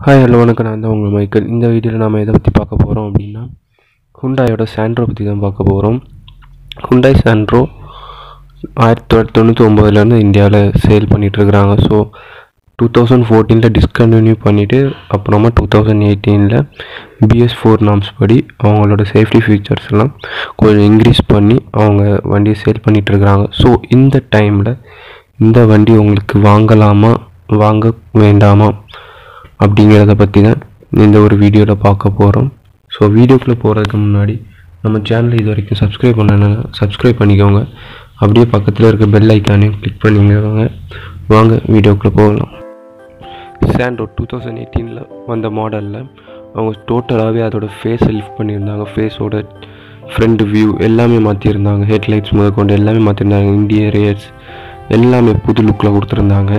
hi hello வணக்கம் நான் தான் உங்கள் மைக்கேல் இந்த வீடியோவில் நாம் எதை பற்றி பார்க்க போகிறோம் அப்படின்னா ஹுண்டாயோட சாண்ட்ரோ பற்றி தான் பார்க்க போகிறோம் ஹுண்டாய் சாண்ட்ரோ ஆயிரத்தி தொள்ளாயிரத்தி தொண்ணூற்றி ஒம்போதுலேருந்து இந்தியாவில் சேல் பண்ணிகிட்ருக்குறாங்க ஸோ டூ தௌசண்ட் ஃபோர்டீனில் டிஸ்கண்டினியூ பண்ணிவிட்டு அப்புறமா டூ தௌசண்ட் எயிட்டீனில் பிஎஸ் ஃபோர் நாம்ஸ் படி அவங்களோட சேஃப்டி ஃபீச்சர்ஸ் எல்லாம் கொஞ்சம் இன்க்ரீஸ் பண்ணி அவங்க வண்டியை சேல் பண்ணிகிட்ருக்குறாங்க ஸோ இந்த டைமில் இந்த வண்டி உங்களுக்கு வாங்கலாமா வாங்க வேண்டாமா அப்படிங்கிறத பற்றி தான் இந்த ஒரு வீடியோவில் பார்க்க போகிறோம் ஸோ வீடியோக்குள்ளே போகிறதுக்கு முன்னாடி நம்ம சேனலை இது வரைக்கும் சப்ஸ்கிரைப் பண்ணலைன்னா சப்ஸ்கிரைப் பண்ணிக்கோங்க அப்படியே பக்கத்தில் இருக்க பெல் ஐக்கானையும் கிளிக் பண்ணிக்கோங்க வாங்க வீடியோக்குள்ளே போகலாம் சாண்டோ டூ தௌசண்ட் எயிட்டீனில் வந்த மாடலில் அவங்க டோட்டலாகவே அதோட ஃபேஸை லிஃப்ட் பண்ணியிருந்தாங்க ஃபேஸோட ஃப்ரண்ட் வியூ எல்லாமே மாற்றிருந்தாங்க ஹெட்லைட்ஸ் முதற்கொண்டு எல்லாமே மாற்றிருந்தாங்க இன்டீரியர்ஸ் எல்லாமே புது லுக்கில் கொடுத்துருந்தாங்க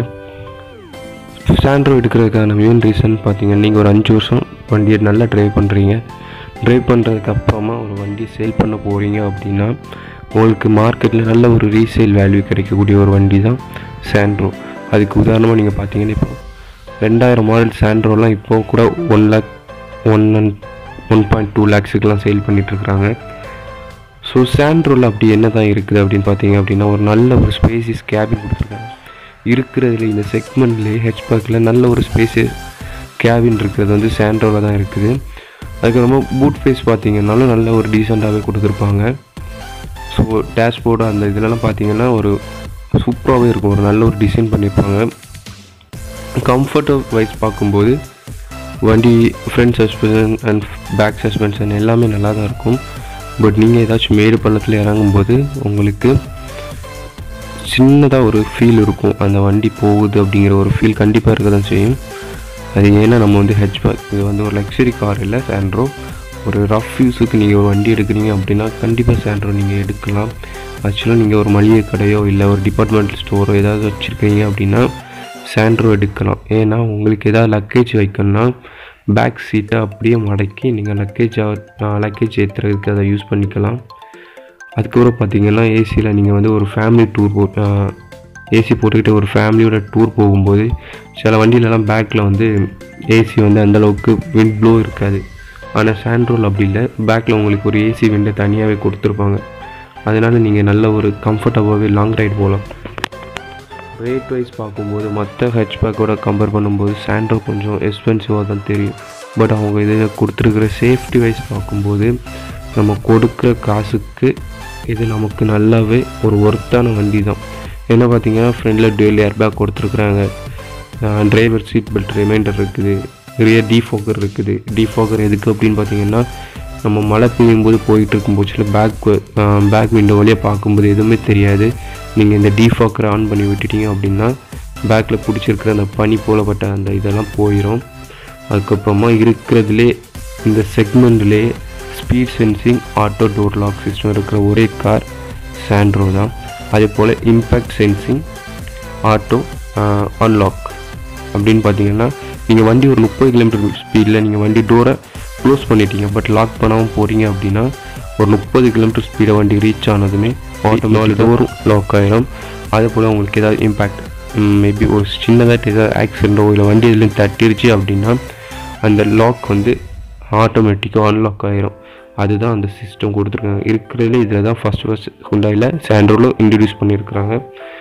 சாண்ட்ரோ எடுக்கிறதுக்கான மெயின் ரீசன் பார்த்தீங்கன்னா நீங்கள் ஒரு அஞ்சு வருஷம் வண்டியை நல்லா ட்ரைவ் பண்ணுறீங்க ட்ரைவ் பண்ணுறதுக்கு அப்புறமா ஒரு வண்டியை சேல் பண்ண போகிறீங்க அப்படின்னா உங்களுக்கு மார்க்கெட்டில் நல்ல ஒரு ரீசேல் வேல்யூ கிடைக்கக்கூடிய ஒரு வண்டி தான் சாண்ட்ரோ அதுக்கு உதாரணமாக நீங்கள் பார்த்தீங்கன்னா இப்போ ரெண்டாயிரம் மாடல் சாண்ட்ரோலாம் இப்போ கூட one lakh one and one point two லேக்ஸுக்கெலாம் சேல் பண்ணிகிட்ருக்குறாங்க ஸோ சாண்ட்ரோவில் அப்படி என்ன தான் இருக்குது அப்படின்னு பார்த்தீங்க அப்படின்னா ஒரு நல்ல ஒரு ஸ்பேசிஸ் கேபின் கொடுத்துருக்காங்க இருக்கிறதுல இந்த செக்மெண்ட்லேயே ஹெச்பேக்கில் நல்ல ஒரு ஸ்பேஸு கேபின் இருக்கிறது வந்து சாண்ட்ரோவில் தான் இருக்குது அதுக்கப்புறமா பூட் ஃபேஸ் பார்த்தீங்கன்னாலும் நல்ல ஒரு டீசெண்டாகவே கொடுத்துருப்பாங்க ஸோ டேஷ்போர்டு அந்த இதுலலாம் பார்த்தீங்கன்னா ஒரு சூப்பராகவே இருக்கும் ஒரு நல்ல ஒரு டிசைன் பண்ணியிருப்பாங்க கம்ஃபர்ட் வைஸ் பார்க்கும்போது வண்டி front suspension and back suspension எல்லாமே நல்லா தான் இருக்கும் பட் நீங்கள் ஏதாச்சும் மேடு பள்ளத்தில் இறங்கும்போது உங்களுக்கு சின்னதாக ஒரு ஃபீல் இருக்கும் அந்த வண்டி போகுது அப்படிங்கிற ஒரு ஃபீல் கண்டிப்பாக இருக்க தான் செய்யும் அது ஏன்னா நம்ம வந்து ஹெச்பேக் இது வந்து ஒரு லக்ஸரி கார் இல்லை சாண்ட்ரோ ஒரு ரஃப் யூஸுக்கு நீங்கள் ஒரு வண்டி எடுக்கிறீங்க அப்படின்னா கண்டிப்பாக சாண்ட்ரோ நீங்கள் எடுக்கலாம் ஆக்சுவலாக நீங்கள் ஒரு மளிகை கடையோ இல்லை ஒரு டிபார்ட்மெண்டல் ஸ்டோரோ ஏதாவது வச்சுருக்கீங்க அப்படின்னா சாண்ட்ரோ எடுக்கலாம் ஏன்னா உங்களுக்கு ஏதாவது லக்கேஜ் வைக்கணும்னா பேக் சீட்டை அப்படியே மடக்கி நீங்கள் லக்கேஜ் லக்கேஜ் ஏற்றுறதுக்கு அதை யூஸ் பண்ணிக்கலாம் அதுக்கப்புறம் பார்த்தீங்கன்னா ஏசியில் நீங்கள் வந்து ஒரு ஃபேமிலி டூர் போ ஏசி போட்டுக்கிட்டு ஒரு ஃபேமிலியோட டூர் போகும்போது சில வண்டியிலலாம் பேக்கில் வந்து ஏசி வந்து அந்தளவுக்கு விண்ட் ப்ளோ இருக்காது ஆனால் சாண்ட்ரோல் அப்படி இல்லை பேக்கில் உங்களுக்கு ஒரு ஏசி விண்டை தனியாகவே கொடுத்துருப்பாங்க அதனால் நீங்கள் நல்ல ஒரு கம்ஃபர்டபுளாகவே லாங் ரைட் போகலாம் ரேட் வைஸ் பார்க்கும்போது மற்ற ஹெச்பேக்கோட கம்பேர் பண்ணும்போது சாண்ட்ரோ கொஞ்சம் எக்ஸ்பென்சிவாக தான் தெரியும் பட் அவங்க இதில் கொடுத்துருக்குற சேஃப்டி வைஸ் பார்க்கும்போது நம்ம கொடுக்குற காசுக்கு இது நமக்கு நல்லாவே ஒரு ஒர்த்தான வண்டி தான் என்ன பார்த்தீங்கன்னா ஃப்ரண்டில் டுவெல் ஏர் பேக் கொடுத்துருக்குறாங்க டிரைவர் சீட் பெல்ட் ரிமைண்டர் இருக்குது நிறைய டீஃபோக்கர் இருக்குது டீஃபோக்கர் எதுக்கு அப்படின்னு பார்த்தீங்கன்னா நம்ம மழை பெய்யும் போது போயிட்டு இருக்கும் போச்சில் பேக் பேக் விண்டோ வழியாக பார்க்கும்போது எதுவுமே தெரியாது நீங்கள் இந்த டீஃபாக்கரை ஆன் பண்ணி விட்டுட்டீங்க அப்படின்னா பேக்கில் பிடிச்சிருக்கிற அந்த பனி போலப்பட்ட அந்த இதெல்லாம் போயிடும் அதுக்கப்புறமா இருக்கிறதுலே இந்த செக்மெண்ட்லேயே speed sensing auto door lock system இருக்கிற ஒரே கார் சாண்ட்ரோ தான் அதே போல் இம்பேக்ட் சென்சிங் ஆட்டோ அன்லாக் அப்படின்னு பார்த்தீங்கன்னா நீங்கள் வண்டி ஒரு முப்பது கிலோமீட்டர் ஸ்பீடில் நீங்கள் வண்டி டோரை க்ளோஸ் பண்ணிட்டீங்க பட் லாக் பண்ணாமல் போகிறீங்க அப்படின்னா ஒரு முப்பது கிலோமீட்டர் ஸ்பீடை வண்டி ரீச் ஆனதுமே ஆட்டோமேட்டிக் டோரும் லாக் ஆகிடும் அதே போல் உங்களுக்கு ஏதாவது இம்பேக்ட் மேபி ஒரு சின்னதாக ஏதாவது ஆக்சிடென்ட்டோ இல்லை வண்டி எதுலையும் தட்டிருச்சு அப்படின்னா அந்த லாக் வந்து ஆட்டோமேட்டிக்காக அன்லாக் ஆகிரும் அதுதான் அந்த சிஸ்டம் கொடுத்துருக்காங்க இருக்கிறதுல இதில் தான் ஃபஸ்ட் ஃபஸ்ட் ஹுண்டாயில் சாண்ட்ரோவில் இன்ட்ரடியூஸ் பண்ணியிருக்கிறாங்க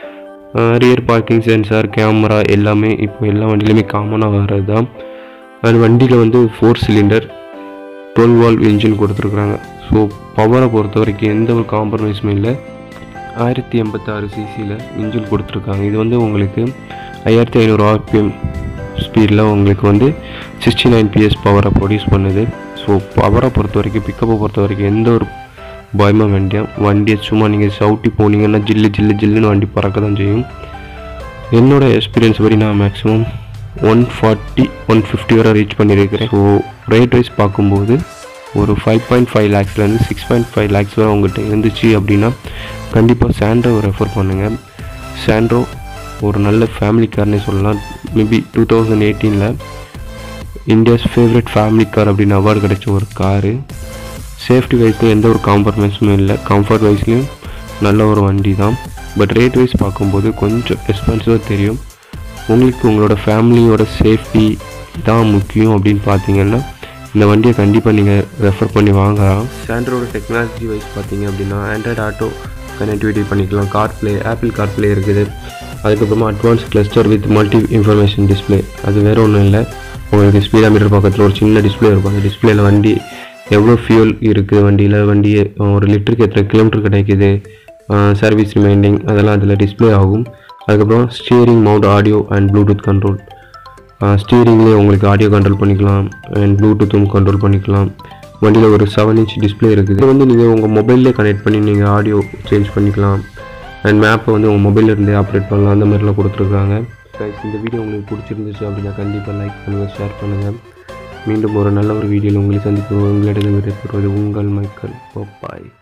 ரியர் பார்க்கிங் சென்சார் கேமரா எல்லாமே இப்போ எல்லா வண்டியிலுமே காமனாக வர்றது தான் அது வண்டியில் வந்து four cylinder dual valve engine கொடுத்துருக்குறாங்க ஸோ பவரை பொறுத்த வரைக்கும் எந்த ஒரு காம்ப்ரமைஸுமே இல்லை ஆயிரத்தி எண்பத்தாறு சிசியில் இன்ஜின் கொடுத்துருக்காங்க இது வந்து உங்களுக்கு ஐயாயிரத்தி ஐநூறு ஆர்பிஎம் ஸ்பீடில் உங்களுக்கு வந்து சிக்ஸ்டி நைன் பிஎஸ் பவரை ப்ரொடியூஸ் பண்ணுது ஸோ பவரை பொறுத்த வரைக்கும் பிக்கப்பை பொறுத்த வரைக்கும் எந்த ஒரு பயமாக வேண்டியா வண்டியை சும்மா நீங்கள் சவுட்டி போனீங்கன்னா ஜில்லு ஜில்லு ஜில்லுன்னு வண்டி பறக்க தான் செய்யும் என்னோடய எக்ஸ்பீரியன்ஸ் படி நான் maximum one forty one fifty வரை ரீச் பண்ணியிருக்கிறேன் ஸோ ரேட் வைஸ் பார்க்கும்போது ஒரு ஃபைவ் பாயிண்ட் ஃபைவ் லேக்ஸ்லேருந்து சிக்ஸ் பாயிண்ட் ஃபைவ் லேக்ஸ் வரை உங்கள்கிட்ட இருந்துச்சு அப்படின்னா கண்டிப்பாக சாண்ட்ரோ ரெஃபர் பண்ணுங்கள் சாண்ட்ரோ ஒரு நல்ல ஃபேமிலி கார்னே சொல்லலாம் மேபி டூ தௌசண்ட் எயிட்டீனில் இந்தியாஸ் ஃபேவரட் ஃபேமிலி கார் அப்படின்னு அவார்டு கிடைச்ச ஒரு காரு சேஃப்டி வைஸ்லையும் எந்த ஒரு காம்ப்ரமைஸுமே இல்லை கம்ஃபர்ட் வைஸ்லேயும் நல்ல ஒரு வண்டி தான் பட் ரேட் வைஸ் பார்க்கும்போது கொஞ்சம் எக்ஸ்பென்சிவாக தெரியும் உங்களுக்கு உங்களோட ஃபேமிலியோட சேஃப்டி இதான் முக்கியம் அப்படின்னு பார்த்தீங்கன்னா இந்த வண்டியை கண்டிப்பாக நீங்கள் ரெஃபர் பண்ணி வாங்கலாம் சாண்ட்ரோட டெக்னாலஜி வைஸ் பார்த்தீங்க அப்படின்னா ஆண்ட்ராய்டு ஆட்டோ கனெக்டிவிட்டி பண்ணிக்கலாம் கார்ப்ளே ஆப்பிள் கார்ப்ளே இருக்குது அதுக்கப்புறமா advance cluster with multi information display அது வேறு ஒன்றும் இல்லை உங்களுக்கு ஸ்பீடா மீட்டர் பக்கத்தில் ஒரு சின்ன டிஸ்ப்ளே இருக்கும் அந்த டிஸ்பிளேல வண்டி எவ்வளோ ஃபியூல் இருக்குது வண்டியில் வண்டி ஒரு லிட்டருக்கு எத்தனை கிலோமீட்டர் கிடைக்குது சர்வீஸ் ரிமைண்டிங் அதெல்லாம் அதில் டிஸ்ப்ளே ஆகும் அதுக்கப்புறம் steering mount audio and Bluetooth control ஸ்டீரிங்லேயே உங்களுக்கு ஆடியோ கண்ட்ரோல் பண்ணிக்கலாம் அண்ட் ப்ளூடூத்தும் கண்ட்ரோல் பண்ணிக்கலாம் வண்டியில் ஒரு செவன் இன்ச் டிஸ்ப்ளே இருக்குது இது வந்து நீங்கள் உங்கள் மொபைல்லே கனெக்ட் பண்ணி நீங்கள் ஆடியோ சேஞ்ச் பண்ணிக்கலாம் அண்ட் மேப்பை வந்து உங்கள் மொபைல்ல இருந்தே ஆப்ரேட் பண்ணலாம் அந்த மாதிரிலாம் கொடுத்துருக்காங்க Guys, இந்த வீடியோ உங்களுக்கு பிடிச்சிருந்துச்சு அப்படின்னா கண்டிப்பாக லைக் பண்ணுங்கள் ஷேர் பண்ணுங்கள் மீண்டும் ஒரு நல்ல ஒரு வீடியோவில் உங்களை சந்திப்பு உங்களிடம் விடைபெறுவது உங்கள் மைக்கேல் பாய்